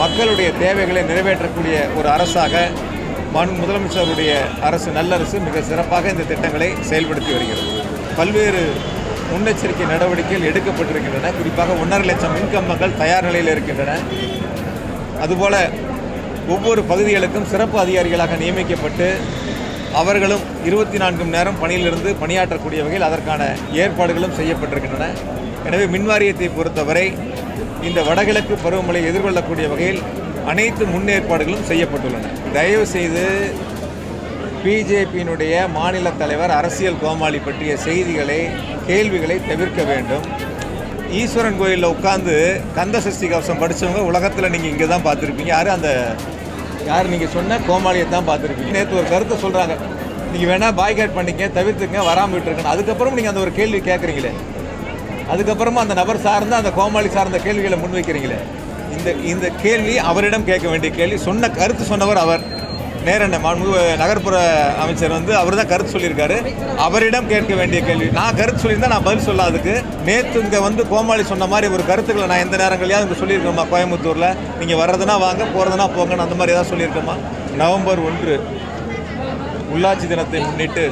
மக்களுடைய தேவைகளை நிறைவேற்றக்கூடிய ஒரு அரசாக மண் முதலமைச்சருடைய அரசு நல்லரசு மிக சிறப்பாக இந்த திட்டங்களை செயல்படுத்தி வருகிறது பல்வேறு முன்னெச்சரிக்கை நடவடிக்கைகள் எடுக்கப்பட்டிருக்கின்றன குறிப்பாக ஒன்றரை லட்சம் மின்கம்பங்கள் தயார் நிலையில் இருக்கின்றன அதுபோல ஒவ்வொரு பகுதிகளுக்கும் சிறப்பு அதிகாரிகளாக நியமிக்கப்பட்டு அவர்களும் இருபத்தி நான்கு மணி நேரம் பணியிலிருந்து பணியாற்றக்கூடிய வகையில் அதற்கான ஏற்பாடுகளும் செய்யப்பட்டிருக்கின்றன எனவே மின்வாரியத்தை பொறுத்தவரை இந்த வடகிழக்கு பருவமழை எதிர்கொள்ளக்கூடிய வகையில் அனைத்து முன்னேற்பாடுகளும் செய்யப்பட்டுள்ளன தயவு செய்து பிஜேபியினுடைய மாநில தலைவர் அரசியல் கோமாளி பற்றிய செய்திகளை கேள்விகளை தவிர்க்க வேண்டும் ஈஸ்வரன் கோயிலில் உட்காந்து கந்த சஷ்டி கவசம் படித்தவங்க உலகத்தில் நீங்கள் இங்கே தான் பார்த்துருப்பீங்க யார் அந்த யார் நீங்கள் சொன்ன கோமாளியை தான் பார்த்துருப்பீங்க நேற்று ஒரு கருத்தை சொல்கிறாங்க நீங்கள் வேணால் பாய்காட் பண்ணிக்க தவிர்த்துங்க வராமல் விட்டுருக்கணும் அதுக்கப்புறம் நீங்கள் அந்த ஒரு கேள்வி கேட்குறீங்களே அதுக்கப்புறமா அந்த நபர் சார்ந்த அந்த கோமாளி சார்ந்த கேள்விகளை முன்வைக்கிறீங்களே இந்த இந்த கேள்வி அவரிடம் கேட்க வேண்டிய கேள்வி சொன்ன கருத்து சொன்னவர் அவர் நேரண்ண மாண்பு நகர்ப்புற அமைச்சர் வந்து அவர் தான் கருத்து சொல்லியிருக்காரு அவரிடம் கேட்க வேண்டிய கேள்வி நான் கருத்து சொல்லியிருந்தா நான் பதில் சொல்ல அதுக்கு நேற்று இங்கே வந்து கோமாளி சொன்ன மாதிரி ஒரு கருத்துக்களை நான் எந்த நேரங்களையாவது இங்கே சொல்லியிருக்கோமா கோயம்புத்தூரில் நீங்கள் வர்றதுனா வாங்க போகிறதுனா போங்கன்னு அந்த மாதிரி ஏதாவது சொல்லியிருக்கோமா நவம்பர் ஒன்று உள்ளாட்சி தினத்தை முன்னிட்டு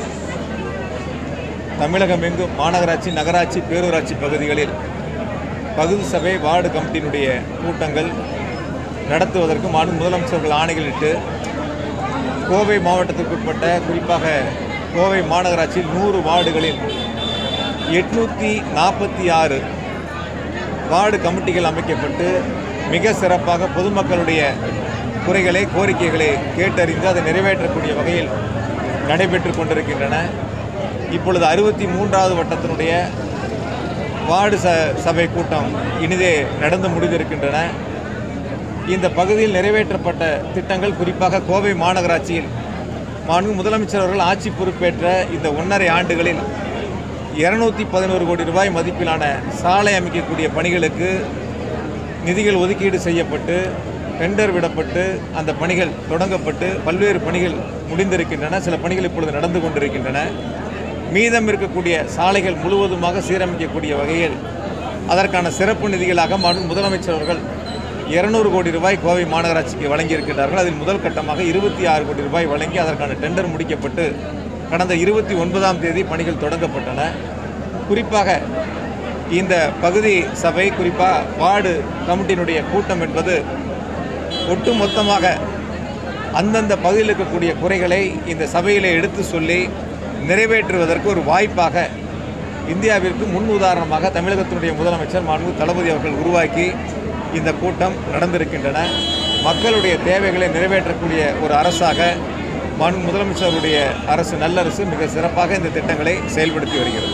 தமிழகம் எங்கும் மாநகராட்சி நகராட்சி பேரூராட்சி பகுதிகளில் பகுதி சபை வார்டு கமிட்டியினுடைய கூட்டங்கள் நடத்துவதற்கு மாநில முதலமைச்சர்கள் ஆணைகளிட்டு கோவை மாவட்டத்திற்குட்பட்ட குறிப்பாக கோவை மாநகராட்சியில் நூறு வார்டுகளில் எட்நூற்றி நாற்பத்தி ஆறு வார்டு கமிட்டிகள் அமைக்கப்பட்டு மிக சிறப்பாக பொதுமக்களுடைய குறைகளை கோரிக்கைகளை கேட்டறிந்து அதை நிறைவேற்றக்கூடிய வகையில் நடைபெற்று கொண்டிருக்கின்றன இப்பொழுது அறுபத்தி மூன்றாவது வட்டத்தினுடைய வார்டு ச சபை கூட்டம் இனிதே நடந்து முடிந்திருக்கின்றன இந்த பகுதியில் நிறைவேற்றப்பட்ட திட்டங்கள் குறிப்பாக கோவை மாநகராட்சியில் மாண்பு முதலமைச்சர் அவர்கள் ஆட்சி பொறுப்பேற்ற இந்த ஒன்றரை ஆண்டுகளில் இருநூத்தி பதினோரு கோடி ரூபாய் மதிப்பிலான சாலை அமைக்கக்கூடிய பணிகளுக்கு நிதிகள் ஒதுக்கீடு செய்யப்பட்டு டெண்டர் விடப்பட்டு அந்த பணிகள் தொடங்கப்பட்டு பல்வேறு பணிகள் முடிந்திருக்கின்றன சில பணிகள் இப்பொழுது நடந்து கொண்டிருக்கின்றன மீதம் இருக்கக்கூடிய சாலைகள் முழுவதுமாக சீரமைக்கக்கூடிய வகையில் அதற்கான சிறப்பு நிதிகளாக மாண்பு முதலமைச்சர் அவர்கள் இருநூறு கோடி ரூபாய் கோவை மாநகராட்சிக்கு வழங்கியிருக்கிறார்கள் அதில் முதல் கட்டமாக இருபத்தி ஆறு கோடி ரூபாய் வழங்கி அதற்கான டெண்டர் முடிக்கப்பட்டு கடந்த இருபத்தி ஒன்பதாம் தேதி பணிகள் தொடங்கப்பட்டன குறிப்பாக இந்த பகுதி சபை குறிப்பாக வார்டு கமிட்டியினுடைய கூட்டம் என்பது ஒட்டுமொத்தமாக அந்தந்த பகுதியில் இருக்கக்கூடிய குறைகளை இந்த சபையில் எடுத்து சொல்லி நிறைவேற்றுவதற்கு ஒரு வாய்ப்பாக இந்தியாவிற்கு முன் உதாரணமாக தமிழகத்தினுடைய முதலமைச்சர் மாண்பு தளபதி அவர்கள் உருவாக்கி இந்த கூட்டம் நடந்திருக்கின்றன மக்களுடைய தேவைகளை நிறைவேற்றக்கூடிய ஒரு அரசாக மாண்பு முதலமைச்சருடைய அரசு நல்லரசு மிக சிறப்பாக இந்த திட்டங்களை செயல்படுத்தி வருகிறது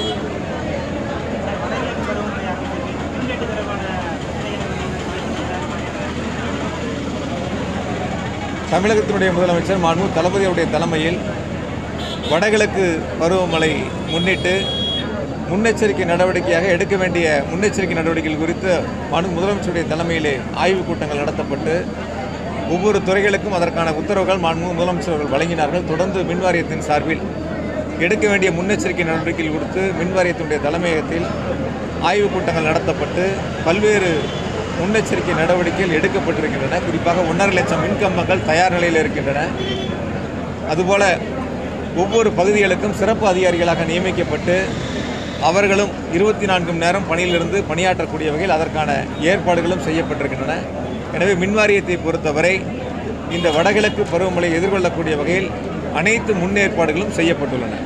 தமிழகத்தினுடைய முதலமைச்சர் மாண்பு தளபதியுடைய தலைமையில் வடகிழக்கு பருவமழை முன்னிட்டு முன்னெச்சரிக்கை நடவடிக்கையாக எடுக்க வேண்டிய முன்னெச்சரிக்கை நடவடிக்கைகள் குறித்து மாண்பு முதலமைச்சருடைய தலைமையிலே ஆய்வுக் கூட்டங்கள் நடத்தப்பட்டு ஒவ்வொரு துறைகளுக்கும் அதற்கான உத்தரவுகள் மாண்பு முதலமைச்சர் அவர்கள் வழங்கினார்கள் தொடர்ந்து மின்வாரியத்தின் சார்பில் எடுக்க வேண்டிய முன்னெச்சரிக்கை நடவடிக்கைகள் குறித்து மின்வாரியத்தினுடைய தலைமையகத்தில் ஆய்வுக் கூட்டங்கள் நடத்தப்பட்டு பல்வேறு முன்னெச்சரிக்கை நடவடிக்கைகள் எடுக்கப்பட்டிருக்கின்றன குறிப்பாக ஒன்றரை லட்சம் மின்கம்பங்கள் தயார் நிலையில் இருக்கின்றன அதுபோல ஒவ்வொரு பகுதிகளுக்கும் சிறப்பு அதிகாரிகளாக நியமிக்கப்பட்டு அவர்களும் இருபத்தி நான்கு மணி நேரம் பணியிலிருந்து பணியாற்றக்கூடிய வகையில் அதற்கான ஏற்பாடுகளும் செய்யப்பட்டிருக்கின்றன எனவே மின்வாரியத்தை பொறுத்தவரை இந்த வடகிழக்கு பருவமழை எதிர்கொள்ளக்கூடிய வகையில் அனைத்து முன்னேற்பாடுகளும் செய்யப்பட்டுள்ளன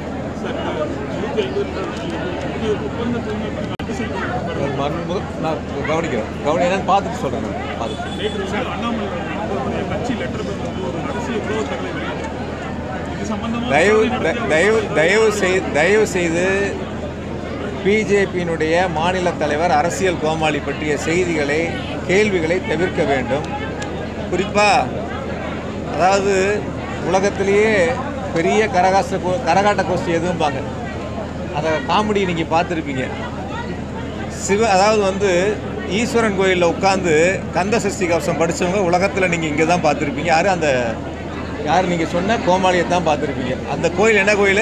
ஒரு மறு- நான் கவனிக்கிறேன் கவனி என்னன்னு பார்த்துட்டு சொல்கிறேன் நான் பார்த்துட்டு நேற்று சார் அண்ணாமலை அவர்களுடைய கட்சி லெட்டர் பேர் வந்து ஒரு அரசியல் விரோத தகவலை வெளியிட்டார் இது சம்பந்தமா தயவு விசாரணை த- நடத்தி தயவு தயவு செய் தயவு செய்து பிஜேபியினுடைய மாநில தலைவர் அரசியல் கோமாளி பற்றிய செய்திகளை கேள்விகளை தவிர்க்க வேண்டும் குறிப்பாக அதாவது உலகத்திலேயே பெரிய கரகாச கோ- கரகாட்ட கோஷ்டி எதுவும்பாங்க அதை காமெடி நீங்கள் பார்த்துருப்பீங்க சிவ அதாவது வந்து ஈஸ்வரன் கோயிலில் உட்காந்து கந்த சஷ்டி கவசம் படித்தவங்க உலகத்தில் நீங்கள் இங்கே தான் பார்த்துருப்பீங்க யார் அந்த யார் நீங்கள் சொன்ன கோமாளியை தான் பார்த்துருப்பீங்க அந்த கோயில் என்ன கோயில்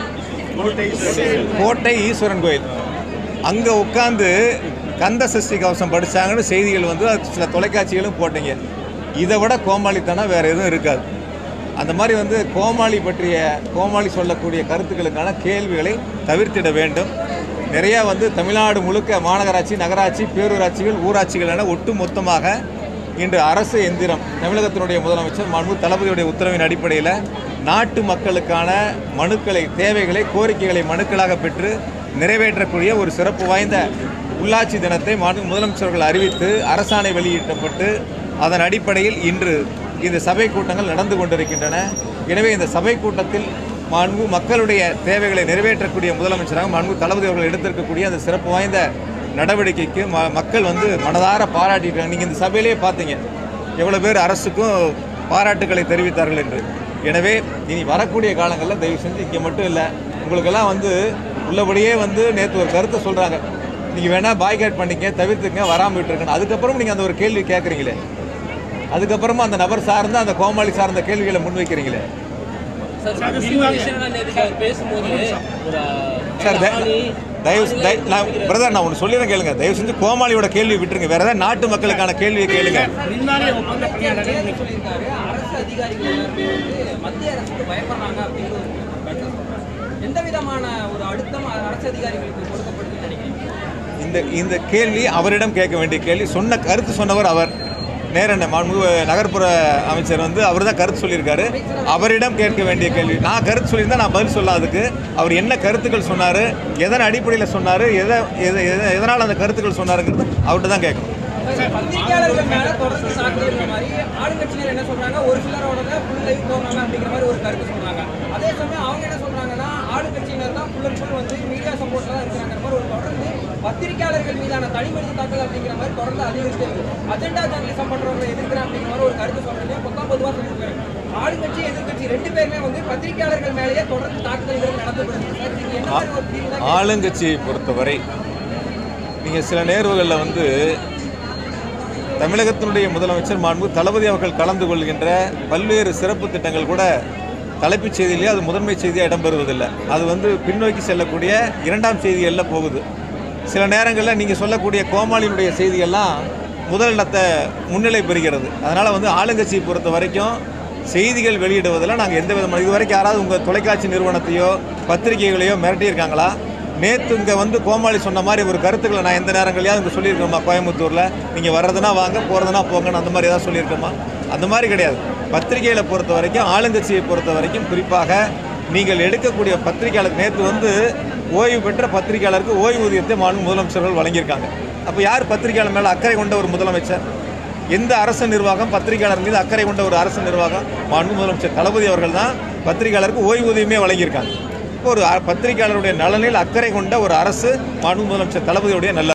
கோட்டை ஈஸ்வரன் கோயில் அங்கே உட்காந்து கந்த சஷ்டி கவசம் படித்தாங்கன்னு செய்திகள் வந்து அது சில தொலைக்காட்சிகளும் போட்டீங்க இதை விட கோமாளித்தனம் வேறு எதுவும் இருக்காது அந்த மாதிரி வந்து கோமாளி பற்றிய கோமாளி சொல்லக்கூடிய கருத்துக்களுக்கான கேள்விகளை தவிர்த்திட வேண்டும் நிறையா வந்து தமிழ்நாடு முழுக்க மாநகராட்சி நகராட்சி பேரூராட்சிகள் ஊராட்சிகள் என ஒட்டு மொத்தமாக இன்று அரசு எந்திரம் தமிழகத்தினுடைய முதலமைச்சர் மனு தளபதியுடைய உத்தரவின் அடிப்படையில் நாட்டு மக்களுக்கான மனுக்களை தேவைகளை கோரிக்கைகளை மனுக்களாக பெற்று நிறைவேற்றக்கூடிய ஒரு சிறப்பு வாய்ந்த உள்ளாட்சி தினத்தை மாண்பு முதலமைச்சர்கள் அறிவித்து அரசாணை வெளியிட்டப்பட்டு அதன் அடிப்படையில் இன்று இந்த சபை கூட்டங்கள் நடந்து கொண்டிருக்கின்றன எனவே இந்த சபை கூட்டத்தில் மாண்பு மக்களுடைய தேவைகளை நிறைவேற்றக்கூடிய முதலமைச்சராக மாண்பு தளபதி அவர்கள் எடுத்திருக்கக்கூடிய அந்த சிறப்பு வாய்ந்த நடவடிக்கைக்கு ம மக்கள் வந்து மனதார பாராட்டிட்டாங்க நீங்கள் இந்த சபையிலே பார்த்தீங்க எவ்வளோ பேர் அரசுக்கும் பாராட்டுக்களை தெரிவித்தார்கள் என்று எனவே இனி வரக்கூடிய காலங்களில் தயவு செஞ்சு இங்கே மட்டும் இல்லை உங்களுக்கெல்லாம் வந்து உள்ளபடியே வந்து நேற்று ஒரு கருத்தை சொல்கிறாங்க நீங்கள் வேணால் பாய்காட் பண்ணிக்க தவிர்த்துங்க வராமல் விட்டுருக்கணும் அதுக்கப்புறம் நீங்கள் அந்த ஒரு கேள்வி கேட்குறீங்களே அதுக்கப்புறமா அந்த நபர் சார்ந்த அந்த கோமாளி சார்ந்த கேள்விகளை முன்வைக்கிறீங்களே சார் விஷயம் நேற்று அவர் பேசும்போது ஒரு சார் த- ஆணி, தயவு செ- தய- நான் பிரதர் நான் ஒன்று சொல்லிடுறேன் கேளுங்க தயவு செஞ்சு கோமாளியோட கேள்வி விட்டுருங்க வேற ஏதாவது நாட்டு மக்களுக்கான கேள்வியை கேளுங்க அமைச்சர் சொல்லியிருக்காரு அரசு அதிகாரிகள் எல்லாருமே வந்து மத்திய அரசுக்கு பயப்படுறாங்க அப்படிங்கிற ஒரு கருத்தை சொல்றாரு. எந்த விதமான ஒரு அழுத்தம் அரசு அதிகாரிகளுக்கு கொடுக்கப்படுதுன்னு நினைக்கிறீங்க இந்த இந்த கேள்வி அவரிடம் கேட்க வேண்டிய கேள்வி சொன்ன கருத்து சொன்னவர் அவர் நேரண்ண மாண்பு நகர்ப்புற அமைச்சர் வந்து அவர் தான் கருத்து சொல்லியிருக்காரு அவரிடம் கேட்க வேண்டிய கேள்வி நான் கருத்து சொல்லியிருந்தா நான் பதில் சொல்ல அதுக்கு அவர் என்ன கருத்துக்கள் சொன்னார் எதன் அடிப்படையில் சொன்னார் எதை எதை எதை- எதனால் அந்த கருத்துக்கள் சொன்னாருங்கிறது அவர்கிட்ட தான் கேட்கணும் பத்திரிகையாளர்கள் மேல தொடர்ந்து தாக்குதல் மாதிரி ஆளுங்கட்சியினர் என்ன சொல்றாங்க ஒரு சிலரோட ஃபுல் லைவ் போனாங்க அப்படிங்கிற மாதிரி ஒரு கருத்து சொல்றாங்க அதே சமயம் அவங்க என்ன சொல்றாங்கன்னா ஆளுங்கட்சியினர் தான் ஃபுல் அண்ட் ஃபுல் வந்து மீடியா சப்போர்ட்ல தான் இருக்கிறாங்க மாதிரி ஒரு தொடர்ந்து பத்திரிகையாளர்கள் மீதான தனிமனித தாக்குதல் அப்படிங்கிற மாதிரி தொடர்ந்து அதிகரிச்சு இருக்கு அஜெண்டா ஜர்னலிசம் பண்றவங்களை எதிர்க்கிறேன் அப்படிங்கிற மாதிரி ஒரு கருத்து சொல்றீங்க பொத்தாம் பொதுவாக சொல்லியிருக்காரு ஆளுங்கட்சி எதிர்கட்சி ரெண்டு பேருமே வந்து பத்திரிகையாளர்கள் மேலேயே தொடர்ந்து தாக்குதல்கள் நடத்தப்படுது சார் இதுக்கு என்ன மாதிரி ஒரு தீர்வு தான் ஆளுங்கட்சியை பொறுத்தவரை நீங்கள் சில நேர்வுகளில் வந்து தமிழகத்தினுடைய முதலமைச்சர் மாண்பு தளபதி அவர்கள் கலந்து கொள்கின்ற பல்வேறு சிறப்பு திட்டங்கள் கூட தலைப்புச் செய்தியிலே அது முதன்மை செய்தியாக இடம்பெறுவதில்லை அது வந்து பின்னோக்கி செல்லக்கூடிய இரண்டாம் செய்திகளில் போகுது சில நேரங்களில் நீங்கள் சொல்லக்கூடிய கோமாளியினுடைய செய்தியெல்லாம் முதலிடத்தை முன்னிலை பெறுகிறது அதனால் வந்து ஆளுங்கட்சியை பொறுத்த வரைக்கும் செய்திகள் வெளியிடுவதில் நாங்கள் எந்த விதமான இது வரைக்கும் யாராவது உங்கள் தொலைக்காட்சி நிறுவனத்தையோ பத்திரிகைகளையோ மிரட்டியிருக்காங்களா நேற்று இங்கே வந்து கோமாளி சொன்ன மாதிரி ஒரு கருத்துக்களை நான் எந்த நேரங்களையாவது இங்கே சொல்லியிருக்கோமா கோயம்புத்தூரில் நீங்கள் வர்றதுனா வாங்க போகிறதுனா போங்கன்னு அந்த மாதிரி ஏதாவது சொல்லியிருக்கோமா அந்த மாதிரி கிடையாது பத்திரிகைகளை பொறுத்த வரைக்கும் ஆளுங்கட்சியை பொறுத்த வரைக்கும் குறிப்பாக நீங்கள் எடுக்கக்கூடிய பத்திரிகையாளர் நேற்று வந்து ஓய்வு பெற்ற பத்திரிகையாளருக்கு ஓய்வூதியத்தை மாநில முதலமைச்சர்கள் வழங்கியிருக்காங்க அப்போ யார் பத்திரிகையாளர் மேலே அக்கறை கொண்ட ஒரு முதலமைச்சர் எந்த அரசு நிர்வாகம் பத்திரிகையாளர் மீது அக்கறை கொண்ட ஒரு அரசு நிர்வாகம் மாண்பு முதலமைச்சர் தளபதி அவர்கள் தான் பத்திரிகையாளருக்கு ஓய்வூதியமே வழங்கியிருக்காங்க இப்போ ஒரு அ- பத்திரிகையாளருடைய நலனில் அக்கறை கொண்ட ஒரு அரசு மாண்பு முதலமைச்சர் தளபதியுடைய நல்ல